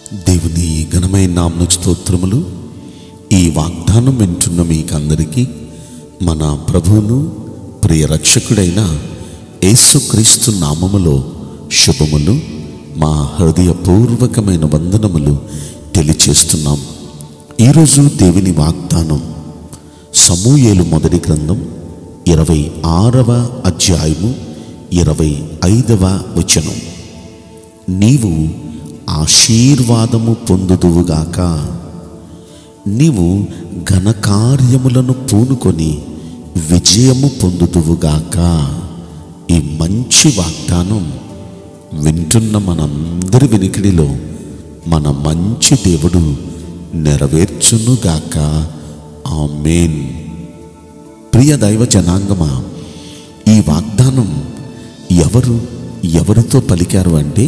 దేవుని ఘనమైన నామను స్తోత్రములు ఈ వాగ్దానం వింటున్న మీకందరికీ మన ప్రభువును ప్రియ రక్షకుడైన యేసుక్రీస్తు నామములో శుభములు మా హృదయపూర్వకమైన వందనములు తెలియచేస్తున్నాం ఈరోజు దేవుని వాగ్దానం సమూయేలు మొదటి గ్రంథం ఇరవై ఆరవ అధ్యాయము ఇరవై ఐదవ వచనం నీవు ఆశీర్వాదము పొందుదువుగాక నీవు ఘనకార్యములను పూనుకొని విజయము పొందుదువుగాక ఈ మంచి వాగ్దానం వింటున్న మనందరి వినికిడిలో మన మంచి దేవుడు నెరవేర్చునుగాక ఆమేన్ ప్రియ దైవ జనాంగమా ఈ వాగ్దానం ఎవరు ఎవరితో పలికారు అంటే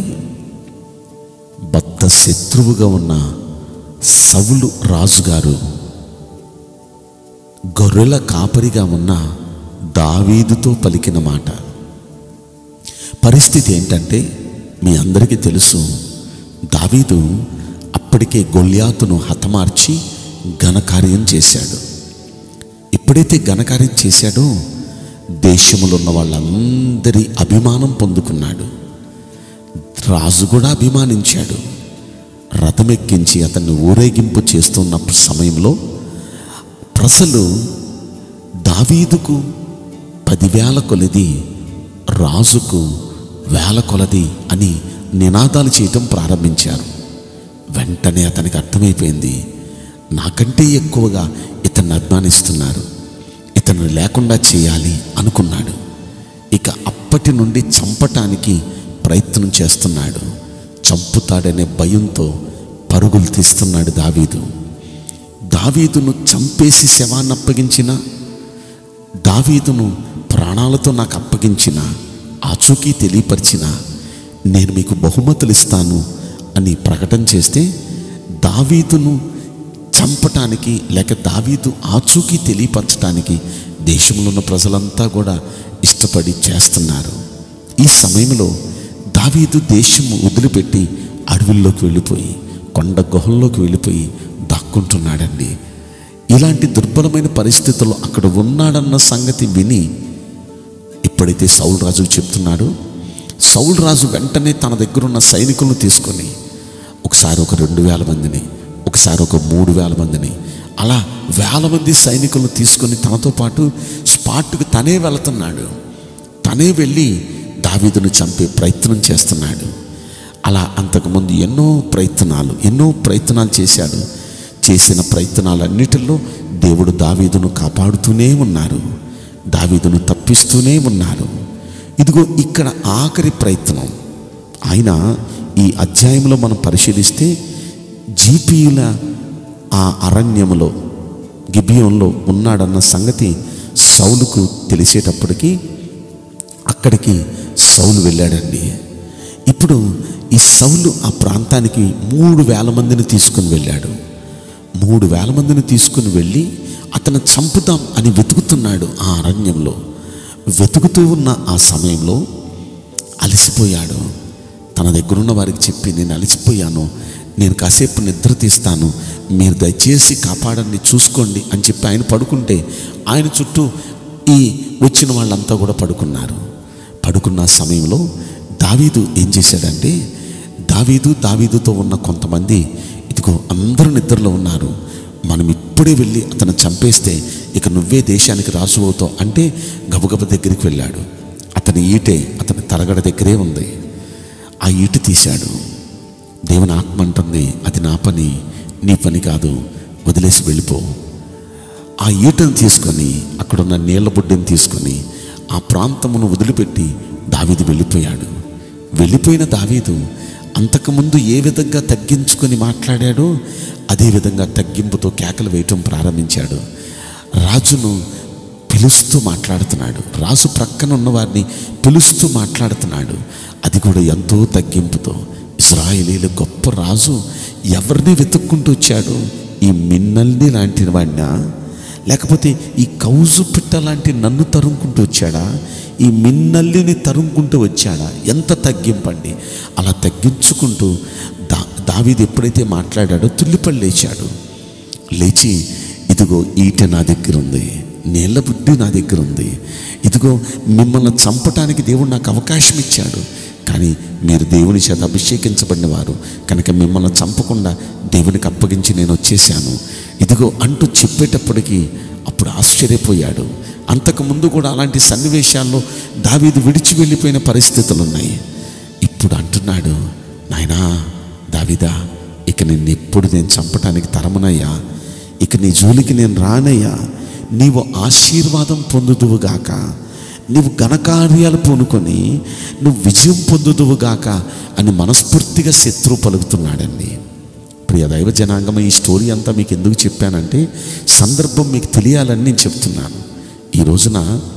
బద్ద శత్రువుగా ఉన్న సవులు రాజుగారు గొర్రెల కాపరిగా ఉన్న దావీదుతో పలికిన మాట పరిస్థితి ఏంటంటే మీ అందరికీ తెలుసు దావీదు అప్పటికే గొల్యాతును హతమార్చి ఘనకార్యం చేశాడు ఎప్పుడైతే ఘనకార్యం చేశాడో దేశంలో ఉన్న వాళ్ళందరి అభిమానం పొందుకున్నాడు రాజు కూడా అభిమానించాడు రథమెక్కించి అతన్ని ఊరేగింపు చేస్తున్న సమయంలో ప్రజలు దావీదుకు పదివేల కొలది రాజుకు వేల కొలది అని నినాదాలు చేయటం ప్రారంభించారు వెంటనే అతనికి అర్థమైపోయింది నాకంటే ఎక్కువగా ఇతన్ని అభిమానిస్తున్నారు ఇతను లేకుండా చేయాలి అనుకున్నాడు ఇక అప్పటి నుండి చంపటానికి ప్రయత్నం చేస్తున్నాడు చంపుతాడనే భయంతో పరుగులు తీస్తున్నాడు దావీదు దావీదును చంపేసి శవాన్ని అప్పగించిన దావీదును ప్రాణాలతో నాకు అప్పగించిన ఆచూకీ తెలియపరిచిన నేను మీకు బహుమతులు ఇస్తాను అని ప్రకటన చేస్తే దావీదును చంపటానికి లేక దావీదు ఆచూకీ తెలియపరచడానికి దేశంలో ఉన్న ప్రజలంతా కూడా ఇష్టపడి చేస్తున్నారు ఈ సమయంలో దావీదు దేశము వదిలిపెట్టి అడవుల్లోకి వెళ్ళిపోయి కొండ గుహల్లోకి వెళ్ళిపోయి దాక్కుంటున్నాడండి ఇలాంటి దుర్బలమైన పరిస్థితుల్లో అక్కడ ఉన్నాడన్న సంగతి విని ఎప్పుడైతే సౌల్ రాజుకు చెప్తున్నాడో సౌల్ రాజు వెంటనే తన దగ్గర ఉన్న సైనికులను తీసుకొని ఒకసారి ఒక రెండు వేల మందిని ఒకసారి ఒక మూడు వేల మందిని అలా వేల మంది సైనికులను తీసుకొని తనతో పాటు స్పాట్కు తనే వెళుతున్నాడు తనే వెళ్ళి దావీదును చంపే ప్రయత్నం చేస్తున్నాడు అలా అంతకుముందు ఎన్నో ప్రయత్నాలు ఎన్నో ప్రయత్నాలు చేశాడు చేసిన ప్రయత్నాలన్నిటిలో దేవుడు దావీదును కాపాడుతూనే ఉన్నారు దావీదును తప్పిస్తూనే ఉన్నారు ఇదిగో ఇక్కడ ఆఖరి ప్రయత్నం ఆయన ఈ అధ్యాయంలో మనం పరిశీలిస్తే జీపీయుల ఆ అరణ్యములో గిబియంలో ఉన్నాడన్న సంగతి సౌలుకు తెలిసేటప్పటికి అక్కడికి సౌలు వెళ్ళాడండి ఇప్పుడు ఈ సౌలు ఆ ప్రాంతానికి మూడు వేల మందిని తీసుకుని వెళ్ళాడు మూడు వేల మందిని తీసుకుని వెళ్ళి అతను చంపుదాం అని వెతుకుతున్నాడు ఆ అరణ్యంలో వెతుకుతూ ఉన్న ఆ సమయంలో అలసిపోయాడు తన దగ్గరున్న వారికి చెప్పి నేను అలసిపోయాను నేను కాసేపు నిద్ర తీస్తాను మీరు దయచేసి కాపాడండి చూసుకోండి అని చెప్పి ఆయన పడుకుంటే ఆయన చుట్టూ ఈ వచ్చిన వాళ్ళంతా కూడా పడుకున్నారు పడుకున్న సమయంలో దావీదు ఏం చేశాడంటే దావీదు దావీదుతో ఉన్న కొంతమంది ఇదిగో అందరూ నిద్రలో ఉన్నారు మనం ఇప్పుడే వెళ్ళి అతను చంపేస్తే ఇక నువ్వే దేశానికి రాసు అవుతావు అంటే గబగబ దగ్గరికి వెళ్ళాడు అతని ఈటే అతని తరగడ దగ్గరే ఉంది ఆ ఈట తీశాడు దేవుని ఆత్మ అంటుంది అది నా పని నీ పని కాదు వదిలేసి వెళ్ళిపో ఆ ఈటను తీసుకొని అక్కడున్న నీళ్ల బుడ్డని తీసుకొని ఆ ప్రాంతమును వదిలిపెట్టి దావీదు వెళ్ళిపోయాడు వెళ్ళిపోయిన దావీదు అంతకుముందు ఏ విధంగా తగ్గించుకొని మాట్లాడాడో అదే విధంగా తగ్గింపుతో కేకలు వేయటం ప్రారంభించాడు రాజును పిలుస్తూ మాట్లాడుతున్నాడు రాజు ప్రక్కన ఉన్న వారిని పిలుస్తూ మాట్లాడుతున్నాడు అది కూడా ఎంతో తగ్గింపుతో ఇజ్రాయేలీల గొప్ప రాజు ఎవరిని వెతుక్కుంటూ వచ్చాడు ఈ మిన్నల్ని లాంటి వాడినా లేకపోతే ఈ కౌజు పిట్ట లాంటి నన్ను తరుముకుంటూ వచ్చాడా ఈ మిన్నల్లిని తరుముకుంటూ వచ్చాడా ఎంత తగ్గింపండి అలా తగ్గించుకుంటూ దా దావీదు ఎప్పుడైతే మాట్లాడాడో తుల్లిపల్లి లేచాడు లేచి ఇదిగో ఈట నా దగ్గర ఉంది నీళ్ళ బుద్ధి నా దగ్గర ఉంది ఇదిగో మిమ్మల్ని చంపటానికి దేవుడు నాకు అవకాశం ఇచ్చాడు కానీ మీరు దేవుని చేత అభిషేకించబడిన వారు కనుక మిమ్మల్ని చంపకుండా దేవునికి అప్పగించి నేను వచ్చేసాను ఇదిగో అంటూ చెప్పేటప్పటికి అప్పుడు ఆశ్చర్యపోయాడు అంతకుముందు కూడా అలాంటి సన్నివేశాల్లో దావీదు విడిచి వెళ్ళిపోయిన పరిస్థితులు ఉన్నాయి ఇప్పుడు అంటున్నాడు నాయనా దావిదా ఇక నిన్ను ఎప్పుడు నేను చంపటానికి తరమునయ్యా ఇక నీ జోలికి నేను రానయ్యా నీవు ఆశీర్వాదం పొందుదువుగాక నీవు ఘనకార్యాలు పూనుకొని నువ్వు విజయం పొందుదువుగాక అని మనస్ఫూర్తిగా శత్రువు పలుకుతున్నాడండి ప్రియ దైవ జనాంగం ఈ స్టోరీ అంతా మీకు ఎందుకు చెప్పానంటే సందర్భం మీకు తెలియాలని నేను చెప్తున్నాను ఈ రోజున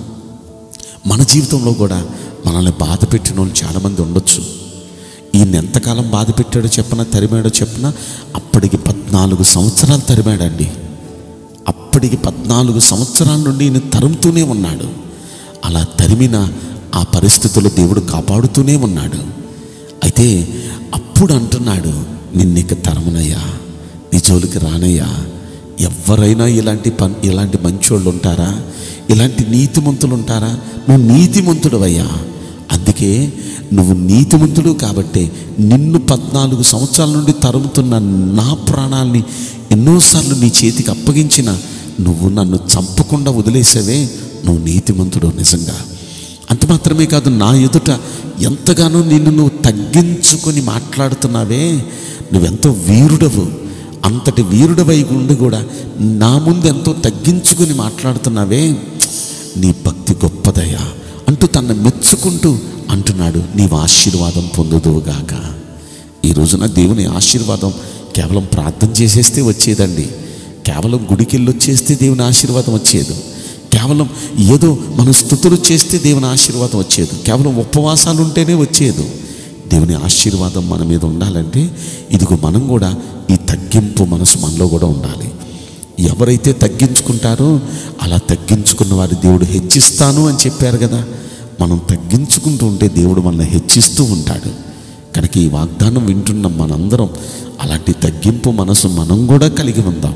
మన జీవితంలో కూడా మనల్ని బాధ పెట్టిన వాళ్ళు చాలామంది ఉండొచ్చు ఈయన ఎంతకాలం బాధ పెట్టాడో చెప్పనా తరిమాడో చెప్పనా అప్పటికి పద్నాలుగు సంవత్సరాలు తరిమాడండి అప్పటికి పద్నాలుగు సంవత్సరాల నుండి ఈయన తరుముతూనే ఉన్నాడు అలా తరిమిన ఆ పరిస్థితుల్లో దేవుడు కాపాడుతూనే ఉన్నాడు అయితే అప్పుడు అంటున్నాడు నిన్నిక తరమునయ్యా నీ జోలికి రానయ్యా ఎవరైనా ఇలాంటి పన్ ఇలాంటి మంచోళ్ళు ఉంటారా ఇలాంటి నీతిమంతులు ఉంటారా నువ్వు నీతిమంతుడవయ్యా అందుకే నువ్వు నీతిమంతుడు కాబట్టి నిన్ను పద్నాలుగు సంవత్సరాల నుండి తరుముతున్న నా ప్రాణాల్ని ఎన్నోసార్లు నీ చేతికి అప్పగించిన నువ్వు నన్ను చంపకుండా వదిలేసావే నువ్వు నీతిమంతుడు నిజంగా అంత మాత్రమే కాదు నా ఎదుట ఎంతగానో నిన్ను నువ్వు తగ్గించుకొని మాట్లాడుతున్నావే నువ్వెంతో వీరుడవు అంతటి వీరుడవై ఉండి కూడా నా ముందు ఎంతో తగ్గించుకొని మాట్లాడుతున్నావే నీ భక్తి గొప్పదయ్యా అంటూ తన మెచ్చుకుంటూ అంటున్నాడు నీవు ఆశీర్వాదం పొందుదువుగాక ఈ రోజున దేవుని ఆశీర్వాదం కేవలం ప్రార్థన చేసేస్తే వచ్చేదండి కేవలం గుడికి వెళ్ళి వచ్చేస్తే దేవుని ఆశీర్వాదం వచ్చేది కేవలం ఏదో మన స్థుతులు చేస్తే దేవుని ఆశీర్వాదం వచ్చేది కేవలం ఉపవాసాలు ఉంటేనే వచ్చేది దేవుని ఆశీర్వాదం మన మీద ఉండాలంటే ఇదిగో మనం కూడా ఈ తగ్గింపు మనసు మనలో కూడా ఉండాలి ఎవరైతే తగ్గించుకుంటారో అలా తగ్గించుకున్న వారి దేవుడు హెచ్చిస్తాను అని చెప్పారు కదా మనం తగ్గించుకుంటూ ఉంటే దేవుడు మనల్ని హెచ్చిస్తూ ఉంటాడు కనుక ఈ వాగ్దానం వింటున్న మనందరం అలాంటి తగ్గింపు మనసు మనం కూడా కలిగి ఉందాం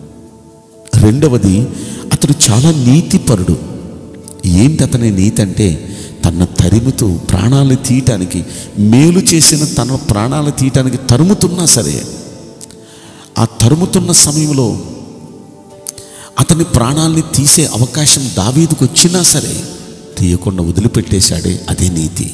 రెండవది అతడు చాలా నీతిపరుడు ఏంటి అతని నీతి అంటే తన తరిముతూ ప్రాణాలు తీయటానికి మేలు చేసిన తన ప్రాణాలు తీయటానికి తరుముతున్నా సరే ఆ తరుముతున్న సమయంలో అతని ప్రాణాల్ని తీసే అవకాశం దావీదుకు వచ్చినా సరే తీయకుండా వదిలిపెట్టేశాడే అదే నీతి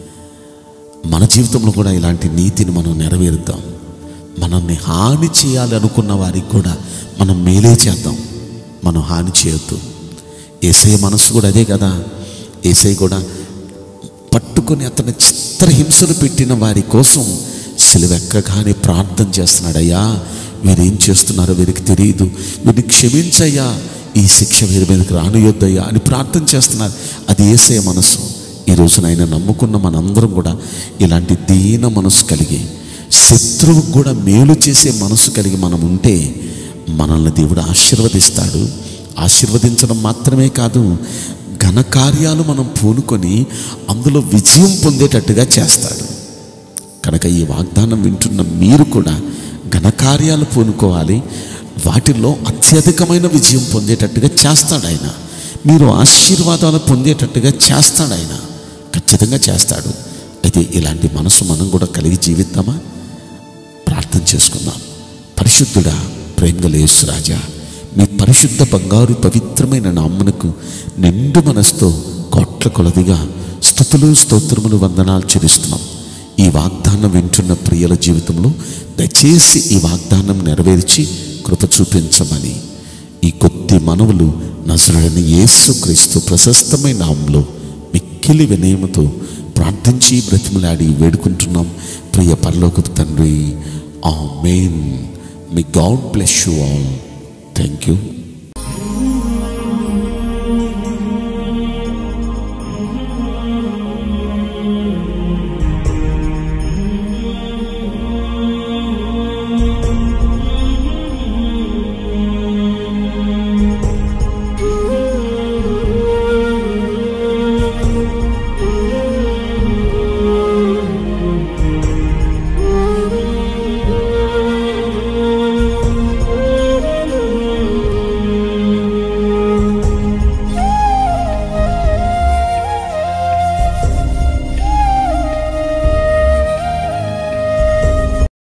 మన జీవితంలో కూడా ఇలాంటి నీతిని మనం నెరవేరుద్దాం మనల్ని హాని చేయాలి అనుకున్న వారికి కూడా మనం మేలే చేద్దాం మనం హాని చేయొద్దు ఏసై మనసు కూడా అదే కదా ఏసై కూడా పట్టుకొని అతని చిత్రహింసలు పెట్టిన వారి కోసం సిలువెక్కగానే ప్రార్థన చేస్తున్నాడు అయ్యా వీరేం చేస్తున్నారో వీరికి తెలియదు వీరిని క్షమించయ్యా ఈ శిక్ష వీరి మీదకి రానియొద్దయ్యా అని ప్రార్థన చేస్తున్నారు అది ఏసే మనసు ఈ రోజున ఆయన నమ్ముకున్న మనందరం కూడా ఇలాంటి దీన మనసు కలిగి శత్రువుకు కూడా మేలు చేసే మనసు కలిగి మనం ఉంటే మనల్ని దేవుడు ఆశీర్వదిస్తాడు ఆశీర్వదించడం మాత్రమే కాదు ఘనకార్యాలు మనం పూనుకొని అందులో విజయం పొందేటట్టుగా చేస్తాడు కనుక ఈ వాగ్దానం వింటున్న మీరు కూడా ఘనకార్యాలు పూనుకోవాలి వాటిల్లో అత్యధికమైన విజయం పొందేటట్టుగా చేస్తాడు ఆయన మీరు ఆశీర్వాదాలు పొందేటట్టుగా చేస్తాడు ఆయన ఖచ్చితంగా చేస్తాడు అయితే ఇలాంటి మనసు మనం కూడా కలిగి జీవిద్దామా ప్రార్థన చేసుకుందాం పరిశుద్ధుడా ప్రేమగల యేసురాజా మీ పరిశుద్ధ బంగారు పవిత్రమైన నామ్మనకు నిండు మనసుతో కోట్ల కొలదిగా స్థుతులు స్తోత్రములు వందనాలు చెల్లిస్తున్నాం ఈ వాగ్దానం వింటున్న ప్రియుల జీవితంలో దయచేసి ఈ వాగ్దానం నెరవేర్చి కృప చూపించమని ఈ కొద్ది మనవులు నజరుడని యేసుక్రీస్తు ప్రశస్తమైన నామంలో మిక్కిలి వినయముతో ప్రార్థించి బ్రతిమలాడి వేడుకుంటున్నాం ప్రియ పరలోకపు తండ్రి amen may God bless you all thank you